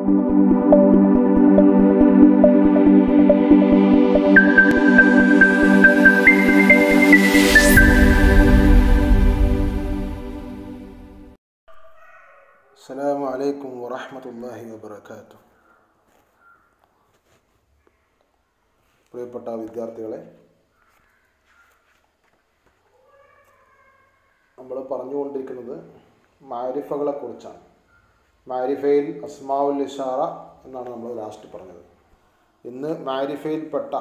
السلام عليكم ورحمة الله وبركاته പ്രിയപ്പെട്ട വിദ്യാർത്ഥികളെ നമ്മൾ പറഞ്ഞുകൊണ്ടിരിക്കുന്നത് മാരിഫകളെ കുറിച്ചാണ് മാരിഫയിൽ അസ്മാവുൽ ഇഷാറ എന്നാണ് നമ്മൾ ലാസ്റ്റ് പറഞ്ഞത് ഇന്ന് മാരിഫയിൽപ്പെട്ട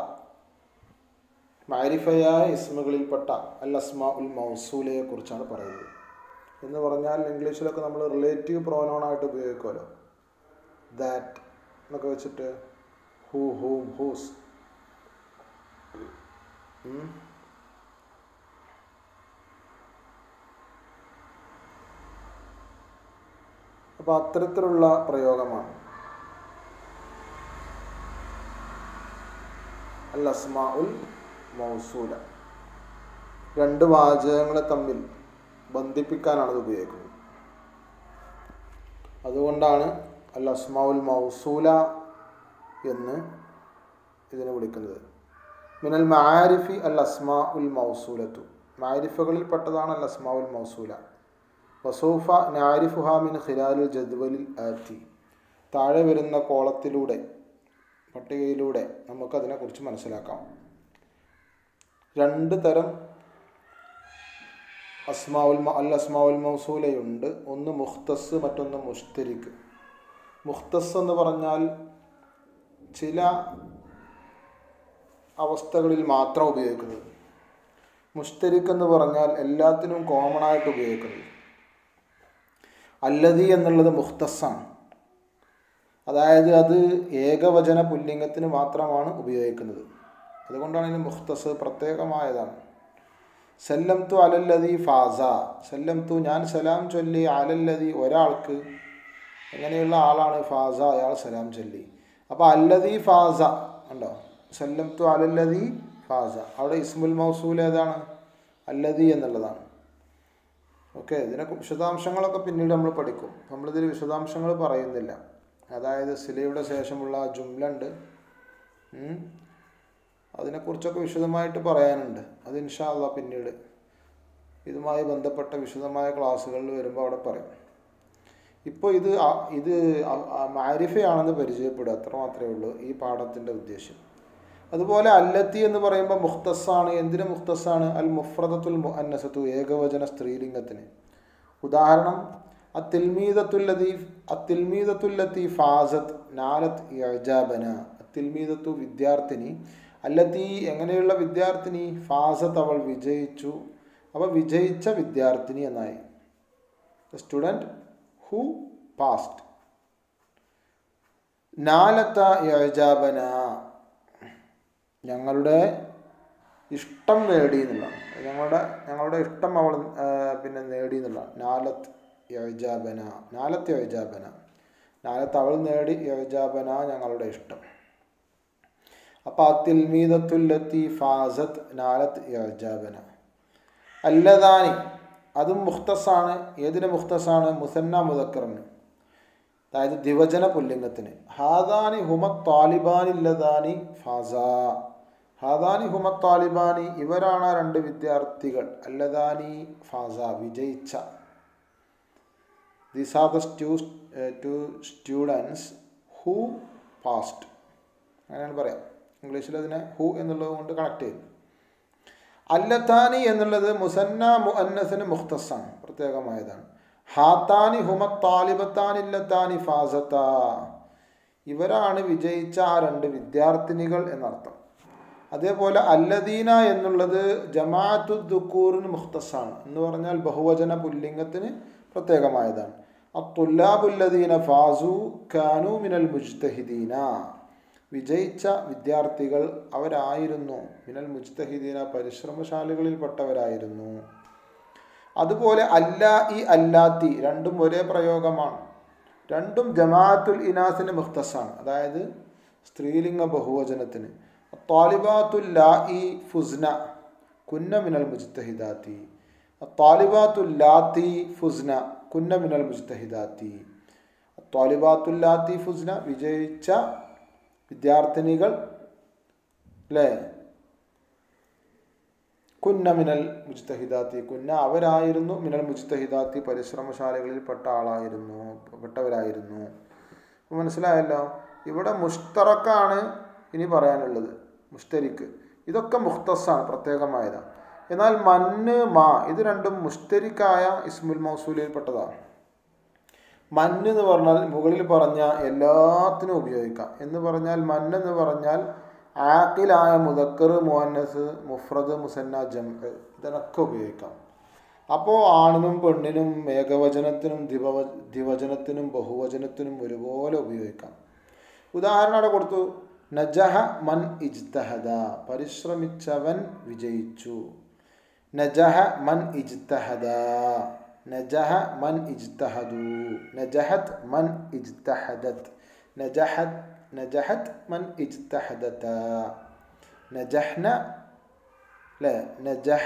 മാരിഫയായ ഇസ്മുകളിൽപ്പെട്ട അൽ അസ്മാ ഉൽ മൗസൂലയെ കുറിച്ചാണ് പറയുന്നത് എന്ന് പറഞ്ഞാൽ ഇംഗ്ലീഷിലൊക്കെ നമ്മൾ റിലേറ്റീവ് പ്രോനോണായിട്ട് ഉപയോഗിക്കുമല്ലോ ദാറ്റ് എന്നൊക്കെ വെച്ചിട്ട് ഹൂ ഹൂം ഹൂസ് അപ്പോൾ അത്തരത്തിലുള്ള പ്രയോഗമാണ് അൽ അസ്മാ ഉൽ മൗസൂല രണ്ട് വാചകങ്ങളെ തമ്മിൽ ബന്ധിപ്പിക്കാനാണ് ഇത് ഉപയോഗിക്കുന്നത് അതുകൊണ്ടാണ് അൽ അസ്മാഉൽ മൗസൂല എന്ന് ഇതിനെ വിളിക്കുന്നത് മിനൽ മാരിഫി അൽ അസ്മാ ഉൽ മൗസൂലത്തു മാരിഫകളിൽ പെട്ടതാണ് അൽ അസ്മാ ഉൽ മൗസൂല വസൂഫ നാരിഫുഹ മിൻ ഖിലാലുൽ ജദ്വലിൽ ആറ്റി താഴെ വരുന്ന കോളത്തിലൂടെ പട്ടികയിലൂടെ നമുക്കതിനെക്കുറിച്ച് മനസ്സിലാക്കാം രണ്ട് തരം അസ്മാവുൽ അൽ അസ്മാവുൽ മൗസൂലയുണ്ട് ഒന്ന് മുഖ്തസ് മറ്റൊന്ന് മുഷ്തരിക്ക് മുഖ്തസ് എന്ന് പറഞ്ഞാൽ ചില അവസ്ഥകളിൽ മാത്രം ഉപയോഗിക്കുന്നത് മുഷ്തരിക്ക് എന്ന് പറഞ്ഞാൽ എല്ലാത്തിനും കോമൺ ആയിട്ട് ഉപയോഗിക്കുന്നത് അല്ലതി എന്നുള്ളത് മുഖ്തസ്സാണ് അതായത് അത് ഏകവചന പുല്ലിംഗത്തിന് മാത്രമാണ് ഉപയോഗിക്കുന്നത് അതുകൊണ്ടാണ് ഇതിന് മുഖ്തസ് പ്രത്യേകമായതാണ് സല്ലം തു അലല്ലതി ഫാസ സല്ലം തു ഞാൻ സലാം ചൊല്ലി അലല്ലതി ഒരാൾക്ക് എങ്ങനെയുള്ള ആളാണ് ഫാസ അയാൾ സലാം ചൊല്ലി അപ്പോൾ അല്ലതി ഫാസ ഉണ്ടോ സല്ലം തു അലല്ലതി ഫാസ അവിടെ ഇസ്മുൽ മൗസൂൽ ഏതാണ് അല്ലതി എന്നുള്ളതാണ് ഓക്കെ ഇതിനെ വിശദാംശങ്ങളൊക്കെ പിന്നീട് നമ്മൾ പഠിക്കും നമ്മളിതിൽ വിശദാംശങ്ങൾ പറയുന്നില്ല അതായത് സിലയുടെ ശേഷമുള്ള ജുംല ഉണ്ട് അതിനെക്കുറിച്ചൊക്കെ വിശദമായിട്ട് പറയാനുണ്ട് അത് ഇൻഷാല്ല പിന്നീട് ഇതുമായി ബന്ധപ്പെട്ട വിശദമായ ക്ലാസ്സുകളിൽ വരുമ്പോൾ അവിടെ പറയും ഇപ്പോൾ ഇത് ഇത് മാരിഫയാണെന്ന് പരിചയപ്പെടുക അത്ര മാത്രമേ ഉള്ളൂ ഈ പാഠത്തിൻ്റെ ഉദ്ദേശം അതുപോലെ അല്ലത്തി എന്ന് പറയുമ്പോൾ മുഖ്തസാണ് എന്തിന് മുഖ്തസാണ് അൽ മുഫ്രദത്തുൽ മുഅന്നസത്തു ഏകവചന സ്ത്രീലിംഗത്തിന് ഉദാഹരണം അത്തിൽമീദത്തുല്ലതി അത്തിൽമീദത്തുല്ലത്തി ഫാസത്ത് നാലത്ത് യജാബന അത്തിൽമീദത്തു വിദ്യാർത്ഥിനി അല്ലത്തി എങ്ങനെയുള്ള വിദ്യാർത്ഥിനി ഫാസത്ത് അവൾ വിജയിച്ചു അവ വിജയിച്ച വിദ്യാർത്ഥിനി എന്നായി സ്റ്റുഡൻറ്റ് ഹു പാസ്റ്റ് നാലത്ത യജാബന ഞങ്ങളുടെ ഇഷ്ടം നേടി എന്നുള്ളതാണ് ഞങ്ങളുടെ ഞങ്ങളുടെ ഇഷ്ടം അവൾ പിന്നെ നേടി എന്നുള്ളതാണ് നാലത്ത് യജാബന നാലത്ത് യജാബന നാലത്ത് അവൾ നേടി യജാബന ഞങ്ങളുടെ ഇഷ്ടം അപ്പോൾ ആ തിൽമീദത്തുല്ലത്തി ഫാസത്ത് നാലത്ത് യജാബന അല്ലദാനി അതും മുഖ്തസാണ് ഏതിന് മുഖ്തസാണ് മുസന്ന മുദക്കറിന് അതായത് ദിവചന പുല്ലിംഗത്തിന് ഹാദാനി ഹുമത് താലിബാനില്ലദാനി ഫാസ ഹാദാനി ഹുമത് താലിബാനി ഇവരാണ് ആ രണ്ട് വിദ്യാർത്ഥികൾ അല്ലദാനി ഫാസ വിജയിച്ച these are the two two students who passed അങ്ങനെയാണ് പറയാം ഇംഗ്ലീഷിൽ അതിനെ ഹു എന്നുള്ളത് കൊണ്ട് കണക്ട് ചെയ്യും അല്ലത്താനി എന്നുള്ളത് മുസന്ന മുഅന്നസിന് മുഖ്തസാണ് പ്രത്യേകമായതാണ് ഹാത്താനി ഹുമത് താലിബത്താനില്ലത്താനി ഫാസത്ത ഇവരാണ് വിജയിച്ച ആ രണ്ട് വിദ്യാർത്ഥിനികൾ എന്നർത്ഥം അതേപോലെ അല്ലദീന എന്നുള്ളത് ജമാഅത്തു ദുക്കൂറിന് മുഖ്തസാണ് എന്ന് പറഞ്ഞാൽ ബഹുവചന പുല്ലിംഗത്തിന് പ്രത്യേകമായതാണ് അത്തുല്ലാബുല്ലദീന ഫാസു ഖാനു മിനൽ മുജ്തഹിദീന വിജയിച്ച വിദ്യാർത്ഥികൾ അവരായിരുന്നു മിനൽ മുജ്തഹിദീന പരിശ്രമശാലികളിൽപ്പെട്ടവരായിരുന്നു അതുപോലെ അല്ലാ ഈ അല്ലാത്തി രണ്ടും ഒരേ പ്രയോഗമാണ് രണ്ടും ജമാഅത്തുൽ ഇനാസിന് മുഖ്തസാണ് അതായത് സ്ത്രീലിംഗ ബഹുവചനത്തിന് താലിബാത്തുൽ ലാ ഇ ഫുസ്ന കുന്ന മിനൽ മുജ്തഹിദാത്തി താലിബാത്തുൽ ലാത്തി ഫുസ്ന കുന്ന മിനൽ മുജ്തഹിദാത്തി ത്വാലിബാത്തുല്ലാത്തി ഫുസ്ന വിജയിച്ച വിദ്യാർത്ഥിനികൾ അല്ലേ കുന്ന മിനൽ മുജ്തഹിദാത്തി കുന്ന അവരായിരുന്നു മിനൽ മുജ്തഹിദാത്തി പരിശ്രമശാലകളിൽ പെട്ട ആളായിരുന്നു പെട്ടവരായിരുന്നു അപ്പോൾ മനസ്സിലായല്ലോ ഇവിടെ മുഷ്തറക്കാണ് ഇനി പറയാനുള്ളത് മുഷ്തരിക്ക് ഇതൊക്കെ മുഖ്തസാണ് പ്രത്യേകമായതാണ് എന്നാൽ മണ്ണ് മാ ഇത് രണ്ടും മുഷ്തരിക്കായ ഇസ്മുൽ മൗസൂലിൽപ്പെട്ടതാണ് മഞ്ഞ് എന്ന് പറഞ്ഞാൽ മുകളിൽ പറഞ്ഞ എല്ലാത്തിനും ഉപയോഗിക്കാം എന്ന് പറഞ്ഞാൽ മഞ്ഞ് എന്ന് പറഞ്ഞാൽ ആക്കിലായ മുതക്കർ മുഹന്നസ് മുഫ്രദ് മുസന്ന ജംഅ് ഇതിനൊക്കെ ഉപയോഗിക്കാം അപ്പോൾ ആണിനും പെണ്ണിനും ഏകവചനത്തിനും ദിവ ദ്വിവചനത്തിനും ബഹുവചനത്തിനും ഒരുപോലെ ഉപയോഗിക്കാം ഉദാഹരണം അവിടെ കൊടുത്തു നജഹ മൻ ഇജ്തഹദ പരിശ്രമിച്ചവൻ വിജയിച്ചു നജഹ മൻ ഇജ്തഹദ നജഹ മൻ ഇജ്തഹദു നജഹത് മൻ ഇജ്തഹദത് നജഹത് നജഹത് മൻ ഇജ്തഹദത നജഹ്ന അല്ലേ നജഹ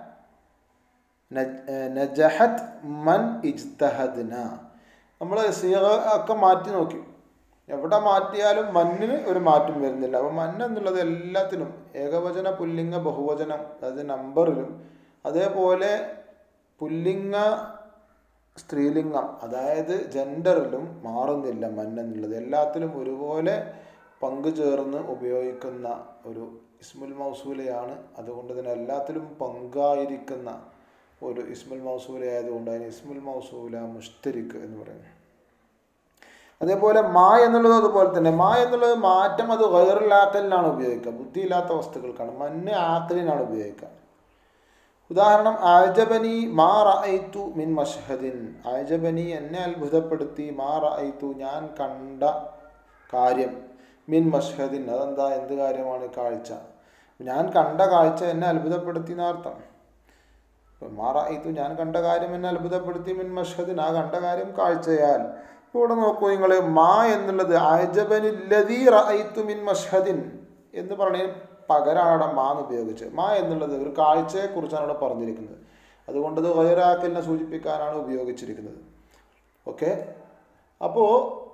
നജഹത് മൻ ഇജ്തഹദ്ന നമ്മൾ സീറ ഒക്കെ മാറ്റി നോക്കി എവിടെ മാറ്റിയാലും മണ്ണിന് ഒരു മാറ്റം വരുന്നില്ല അപ്പോൾ മണ്ണ് എന്നുള്ളത് എല്ലാത്തിനും ഏകവചന പുല്ലിംഗ ബഹുവചനം അതായത് നമ്പറിലും അതേപോലെ പുല്ലിംഗ സ്ത്രീലിംഗം അതായത് ജെൻഡറിലും മാറുന്നില്ല മണ്ണ് എന്നുള്ളത് എല്ലാത്തിലും ഒരുപോലെ പങ്കു ചേർന്ന് ഉപയോഗിക്കുന്ന ഒരു ഇസ്മുൽ മൗസൂലയാണ് അതുകൊണ്ട് തന്നെ എല്ലാത്തിലും പങ്കായിരിക്കുന്ന ഒരു ഇസ്മുൽ മൗസൂല ആയതുകൊണ്ട് അതിന് ഇസ്മുൽ മൗസൂല മുഷ്തരിക്ക് എന്ന് പറയുന്നു അതേപോലെ മാ എന്നുള്ളത് അതുപോലെ തന്നെ മാ എന്നുള്ളത് മാറ്റം അത് വയറിലാക്കലിനാണ് ഉപയോഗിക്കുക ബുദ്ധിയില്ലാത്ത വസ്തുക്കൾക്കാണ് മണ്ണ് ആക്കലിനാണ് ഉപയോഗിക്കുക ഉദാഹരണം ആജബനി മാ റഅയ്തു മിൻ മഷ്ഹദിൻ ആജബനി എന്നെ അത്ഭുതപ്പെടുത്തി മാ റഅയ്തു ഞാൻ കണ്ട കാര്യം മിൻ മഷ്ഹദിൻ അതെന്താ എന്ത് കാര്യമാണ് കാഴ്ച ഞാൻ കണ്ട കാഴ്ച എന്നെ അത്ഭുതപ്പെടുത്തി എന്നർത്ഥം മാ റഅയ്തു ഞാൻ കണ്ട കാര്യം എന്നെ അത്ഭുതപ്പെടുത്തി മിൻ മഷ്ഹദിൻ ആ കണ്ട കാര്യം കാഴ്ചയാൽ ഇവിടെ നോക്കൂ നിങ്ങൾ മാ എന്നുള്ളത് ആജബനില്ലതീ റഅയ്തു മിൻ മഷ്ഹദിൻ എന്ന് പറഞ്ഞതിന് പകരമാണ് അവിടെ മാ എന്ന് ഉപയോഗിച്ചത് മാ എന്നുള്ളത് ഒരു കാഴ്ചയെക്കുറിച്ചാണ് അവിടെ പറഞ്ഞിരിക്കുന്നത് അതുകൊണ്ട് അത് വയറാക്കലിനെ സൂചിപ്പിക്കാനാണ് ഉപയോഗിച്ചിരിക്കുന്നത് ഓക്കെ അപ്പോൾ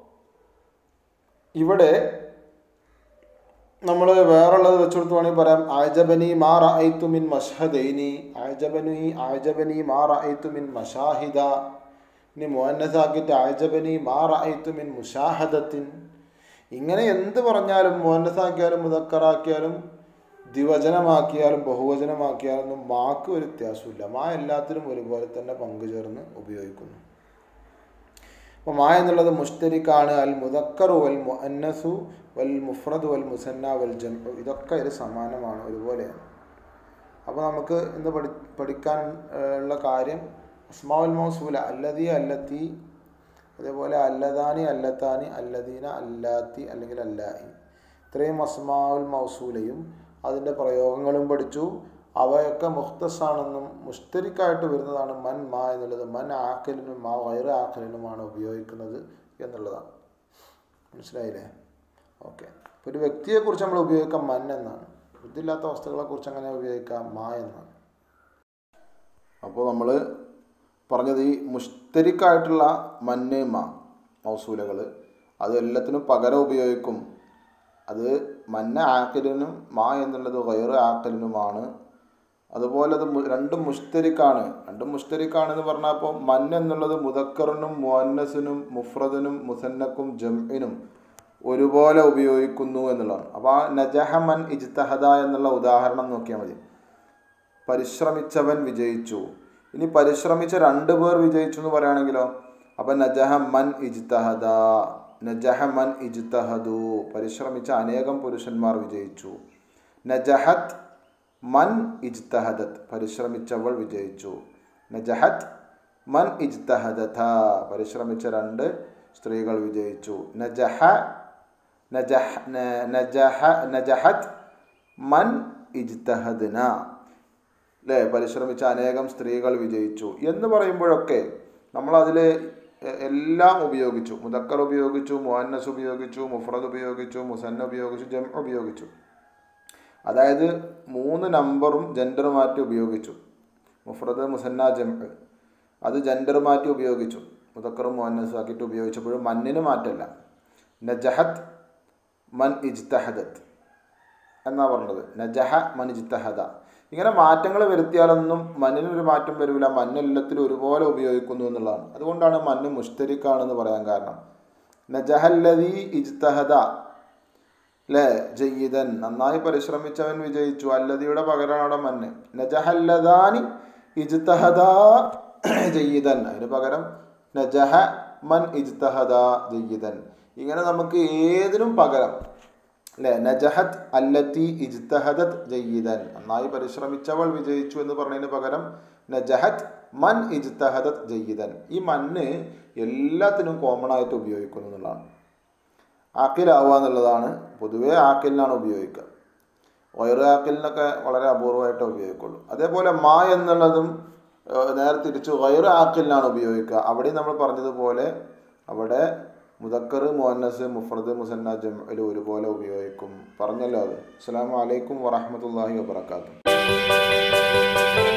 ഇവിടെ നമ്മൾ വേറുള്ളത് വെച്ചെടുത്ത് വേണമെങ്കിൽ പറയാം ആജബനി മാ റഅയ്തു മിൻ മഷ്ഹദൈനി ആജബനി ആജബനി മാ റഅയ്തു മിൻ മഷാഹിദ ഇനി മുഹന്നസാക്കിയിട്ട് ആജബനി മാ റഅയ്തു മിൻ മുഷാഹദത്തിൻ ഇങ്ങനെ എന്ത് പറഞ്ഞാലും മുഹന്നസാക്കിയാലും മുതക്കറാക്കിയാലും ദ്വിവചനമാക്കിയാലും ബഹുവചനമാക്കിയാലൊന്നും മാക്ക് ഒരു വ്യത്യാസമില്ല മാ എല്ലാത്തിനും ഒരുപോലെ തന്നെ പങ്കുചേർന്ന് ഉപയോഗിക്കുന്നു അപ്പോൾ മാ എന്നുള്ളത് മുഷ്തരിക്കാണ് അൽ മുദക്കറു വൽ മുഅന്നസു വൽ മുഫ്രദ് വൽ മുസന്ന വൽ ജം ഇതൊക്കെ ഒരു സമാനമാണ് ഒരുപോലെയാണ് അപ്പോൾ നമുക്ക് ഇന്ന് പഠി പഠിക്കാൻ ഉള്ള കാര്യം അസ്മാവുൽ മൗസൂല അല്ലതി അല്ലത്തി അതേപോലെ അല്ലദാനി അല്ലത്താനി അല്ലദീന അല്ലാത്തി അല്ലെങ്കിൽ അല്ലായി ഇത്രയും അസ്മാവുൽ മൗസൂലയും അതിൻ്റെ പ്രയോഗങ്ങളും പഠിച്ചു അവയൊക്കെ മുഖ്തസാണെന്നും മുഷ്തരിക്കായിട്ട് വരുന്നതാണ് മൻ മാ എന്നുള്ളത് മൻ ആക്കലിനും മാ വയറ് ആക്കലിനുമാണ് ഉപയോഗിക്കുന്നത് എന്നുള്ളതാണ് മനസ്സിലായില്ലേ ഓക്കെ ഇപ്പോൾ ഒരു വ്യക്തിയെക്കുറിച്ച് നമ്മൾ ഉപയോഗിക്കാം മൻ എന്നാണ് ബുദ്ധിയില്ലാത്ത വസ്തുക്കളെക്കുറിച്ച് അങ്ങനെ ഉപയോഗിക്കാം മാ എന്നാണ് അപ്പോൾ നമ്മൾ പറഞ്ഞത് ഈ മുഷ്തരിക്കായിട്ടുള്ള മന്ന് മാ മൗസൂലകൾ അത് എല്ലാത്തിനും പകരം ഉപയോഗിക്കും അത് മന്ന ആക്കലിനും മാ എന്നുള്ളത് വയറ് ആക്കലിനുമാണ് അതുപോലെ അത് രണ്ടും മുഷ്തരിക്കാണ് രണ്ടും മുഷ്തരിക്കാണെന്ന് പറഞ്ഞാൽ അപ്പോൾ മൻ എന്നുള്ളത് മുതക്കറിനും മുഅന്നസിനും മുഫ്രദിനും മുസന്നക്കും ജംഇനും ഒരുപോലെ ഉപയോഗിക്കുന്നു എന്നുള്ളതാണ് അപ്പോൾ ആ നജഹ മൻ ഇജ്തഹദ എന്നുള്ള ഉദാഹരണം നോക്കിയാൽ മതി പരിശ്രമിച്ചവൻ വിജയിച്ചു ഇനി പരിശ്രമിച്ച രണ്ട് പേർ വിജയിച്ചു എന്ന് പറയുകയാണെങ്കിലോ അപ്പം നജഹ മൻ ഇജ്തഹദ നജഹ മൻ ഇജ്തഹദു പരിശ്രമിച്ച അനേകം പുരുഷന്മാർ വിജയിച്ചു നജഹത്ത് മൻ ഇജ്തഹദത്ത് പരിശ്രമിച്ചവൾ വിജയിച്ചു നജഹത്ത് മൻ ഇജ്തഹദത പരിശ്രമിച്ച രണ്ട് സ്ത്രീകൾ വിജയിച്ചു നജഹ നജഹ നജഹ നജഹത്ത് മൻ ഇജ്തഹദ്ന അല്ലേ പരിശ്രമിച്ച അനേകം സ്ത്രീകൾ വിജയിച്ചു എന്ന് പറയുമ്പോഴൊക്കെ നമ്മളതിൽ എല്ലാം ഉപയോഗിച്ചു മുദക്കർ ഉപയോഗിച്ചു മുഹന്നസ് ഉപയോഗിച്ചു മുഫ്രദ് ഉപയോഗിച്ചു മുസന്ന ഉപയോഗിച്ചു ജം ഉപയോഗിച്ചു അതായത് മൂന്ന് നമ്പറും ജെൻഡർ മാറ്റി ഉപയോഗിച്ചു മുഫ്രദ് മുസന്ന ജം അത് ജെൻഡർ മാറ്റി ഉപയോഗിച്ചു മുതക്കറും മോഹനസും ആക്കിയിട്ട് ഉപയോഗിച്ചപ്പോഴും മന്നിന് മാറ്റമല്ല നജഹത്ത് മൻ ഇജ്തഹദത്ത് എന്നാ പറഞ്ഞത് നജഹ മൻ ഇജ്തഹദ ഇങ്ങനെ മാറ്റങ്ങൾ വരുത്തിയാലൊന്നും മണ്ണിനൊരു മാറ്റം വരില്ല മണ്ണെല്ലാത്തിലും ഒരുപോലെ ഉപയോഗിക്കുന്നു എന്നുള്ളതാണ് അതുകൊണ്ടാണ് മണ്ണ് മുഷ്തരിക്കാണെന്ന് പറയാൻ കാരണം നജഹല്ലതി ഇജ്തഹദ അല്ലേ ജയ്യിദൻ നന്നായി പരിശ്രമിച്ചവൻ വിജയിച്ചു അല്ലതിയുടെ പകരമാണ് അവിടെ മണ്ണ് നജഹല്ലദാനി ഇജ്തഹദ ജയ്യിദൻ അതിന് പകരം നജഹ മൻ ഇജ്തഹദ ജയ്യിദൻ ഇങ്ങനെ നമുക്ക് ഏതിനും പകരം അല്ലേ നജഹത്ത് അല്ലത്തി ഇജ്തഹദത് ജയ്യിദൻ നന്നായി പരിശ്രമിച്ചവൾ വിജയിച്ചു എന്ന് പറഞ്ഞതിന് പകരം നജഹത്ത് മൻ ഇജ്തഹദത് ജയ്യിദൻ ഈ മണ്ണ് എല്ലാത്തിനും കോമൺ ആയിട്ട് ഉപയോഗിക്കുന്നു എന്നുള്ളതാണ് ആക്കിലാവുക എന്നുള്ളതാണ് പൊതുവേ ആക്കിലിനാണ് ഉപയോഗിക്കുക വയറ് ആക്കിലിനൊക്കെ വളരെ അപൂർവമായിട്ടേ ഉപയോഗിക്കുള്ളൂ അതേപോലെ മാ എന്നുള്ളതും ഏഹ്, നേരെ തിരിച്ചു വയറ് ആക്കിലിനാണ് ഉപയോഗിക്കുക അവിടെയും നമ്മൾ പറഞ്ഞതുപോലെ അവിടെ മുദക്കർ മുഹന്നസ് മുഫ്രദ് മുസന്ന ജംഅൽ ഒരുപോലെ ഉപയോഗിക്കും പറഞ്ഞല്ലോ അത് അസ്സലാമു അലൈക്കും വറഹ്മത്തുള്ളാഹി വബറകാതുഹു